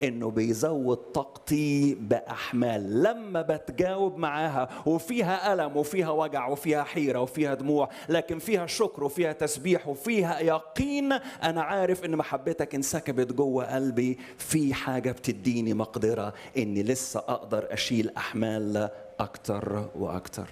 انه بيزود طاقتي باحمال لما بتجاوب معاها وفيها الم وفيها وجع وفيها حيره وفيها دموع لكن فيها شكر وفيها تسبيح وفيها يقين انا عارف ان محبتك انسكبت جوه قلبي في حاجه بتديني مقدره اني لسه اقدر اشيل احمال اكتر واكتر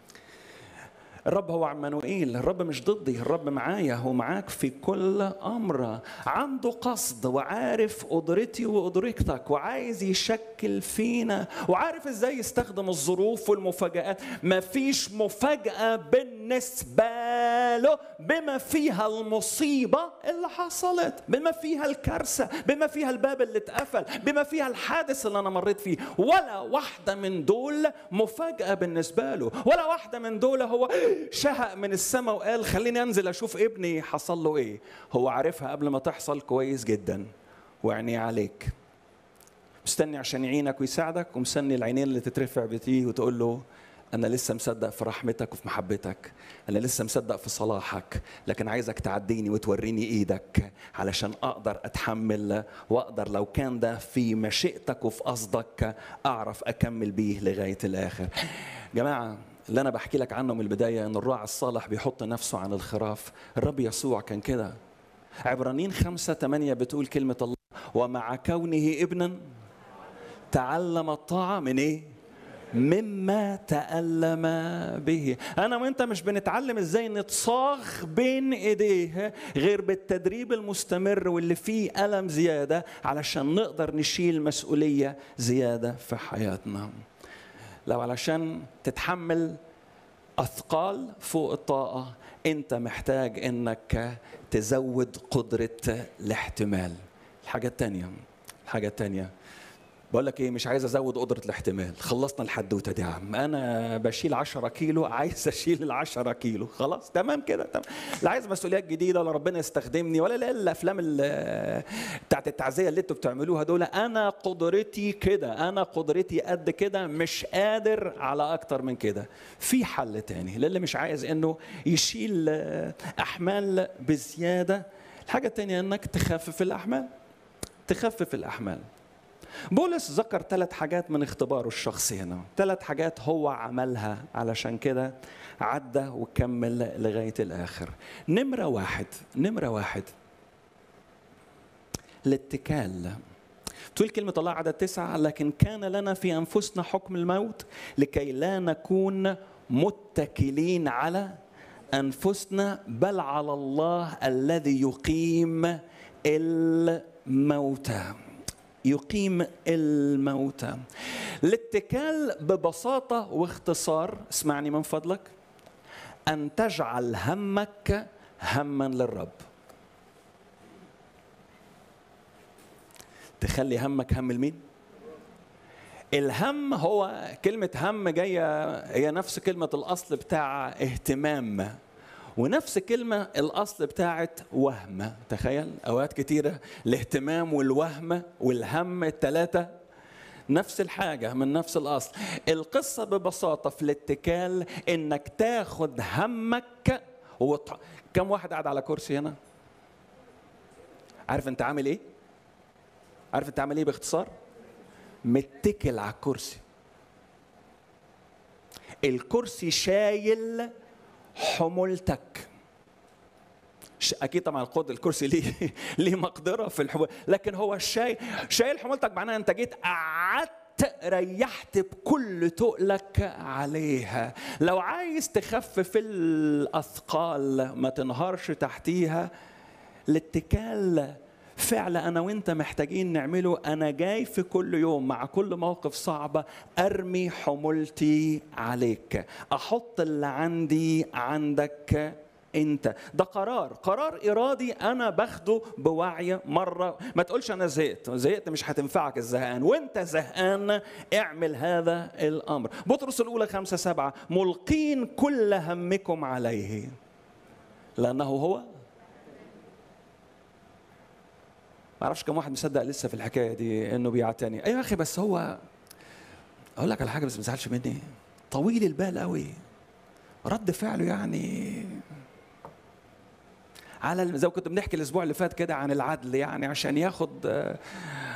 الرب هو عمانوئيل الرب مش ضدي الرب معايا هو معاك في كل امر عنده قصد وعارف قدرتي وقدرتك وعايز يشكل فينا وعارف ازاي يستخدم الظروف والمفاجآت مفيش مفاجأة بالنسبة له بما فيها المصيبة اللي حصلت بما فيها الكارثة بما فيها الباب اللي اتقفل بما فيها الحادث اللي انا مريت فيه ولا واحدة من دول مفاجأة بالنسبة له ولا واحدة من دول هو شهق من السماء وقال خليني انزل اشوف ابني حصل له ايه هو عارفها قبل ما تحصل كويس جدا وعينيه عليك مستني عشان يعينك ويساعدك ومستني العينين اللي تترفع بتيه وتقول له أنا لسه مصدق في رحمتك وفي محبتك أنا لسه مصدق في صلاحك لكن عايزك تعديني وتوريني إيدك علشان أقدر أتحمل وأقدر لو كان ده في مشيئتك وفي قصدك أعرف أكمل بيه لغاية الآخر جماعة اللي انا بحكي لك عنه من البدايه ان الراعي الصالح بيحط نفسه عن الخراف الرب يسوع كان كده عبرانيين خمسة ثمانية بتقول كلمة الله ومع كونه ابنا تعلم الطاعة من ايه؟ مما تألم به أنا وأنت مش بنتعلم إزاي نتصاغ بين إيديه غير بالتدريب المستمر واللي فيه ألم زيادة علشان نقدر نشيل مسؤولية زيادة في حياتنا لو علشان تتحمل اثقال فوق الطاقه انت محتاج انك تزود قدره الاحتمال الحاجه الثانيه الحاجه الثانيه بقول لك ايه مش عايز ازود قدره الاحتمال خلصنا الحدوته دي يا عم انا بشيل 10 كيلو عايز اشيل ال 10 كيلو خلاص تمام كده تمام لا عايز مسؤوليات جديده ولا ربنا يستخدمني ولا لا الافلام بتاعت التعزيه اللي انتوا بتعملوها دول انا قدرتي كده انا قدرتي قد كده مش قادر على اكتر من كده في حل تاني للي مش عايز انه يشيل احمال بزياده الحاجه التانيه انك تخفف الاحمال تخفف الاحمال بولس ذكر ثلاث حاجات من اختباره الشخصي هنا ثلاث حاجات هو عملها علشان كده عدى وكمل لغاية الآخر نمرة واحد نمرة واحد الاتكال تقول كلمة الله عدد تسعة لكن كان لنا في أنفسنا حكم الموت لكي لا نكون متكلين على أنفسنا بل على الله الذي يقيم الموتى يقيم الموتى الاتكال ببساطة واختصار اسمعني من فضلك أن تجعل همك هما للرب تخلي همك هم لمين؟ الهم هو كلمة هم جاية هي نفس كلمة الأصل بتاع اهتمام ونفس كلمة الأصل بتاعت وهم تخيل أوقات كتيرة الاهتمام والوهم والهم الثلاثة نفس الحاجة من نفس الأصل القصة ببساطة في الاتكال إنك تاخد همك وط... كم واحد قاعد على كرسي هنا عارف أنت عامل إيه عارف أنت عامل إيه باختصار متكل على الكرسي الكرسي شايل حمولتك اكيد طبعا القود الكرسي ليه ليه مقدره في الحمول لكن هو شايل شايل حمولتك معناها انت جيت قعدت ريحت بكل تقلك عليها لو عايز تخفف الاثقال ما تنهارش تحتيها الاتكال فعل انا وانت محتاجين نعمله انا جاي في كل يوم مع كل موقف صعبة ارمي حمولتي عليك احط اللي عندي عندك انت ده قرار قرار ارادي انا باخده بوعي مره ما تقولش انا زهقت زهقت مش هتنفعك الزهقان وانت زهقان اعمل هذا الامر بطرس الاولى خمسة سبعة ملقين كل همكم عليه لانه هو ما اعرفش كم واحد مصدق لسه في الحكايه دي انه بيعتني ايوه يا اخي بس هو اقول لك على حاجه بس ما تزعلش مني طويل البال قوي رد فعله يعني على زي ما كنت بنحكي الاسبوع اللي فات كده عن العدل يعني عشان ياخد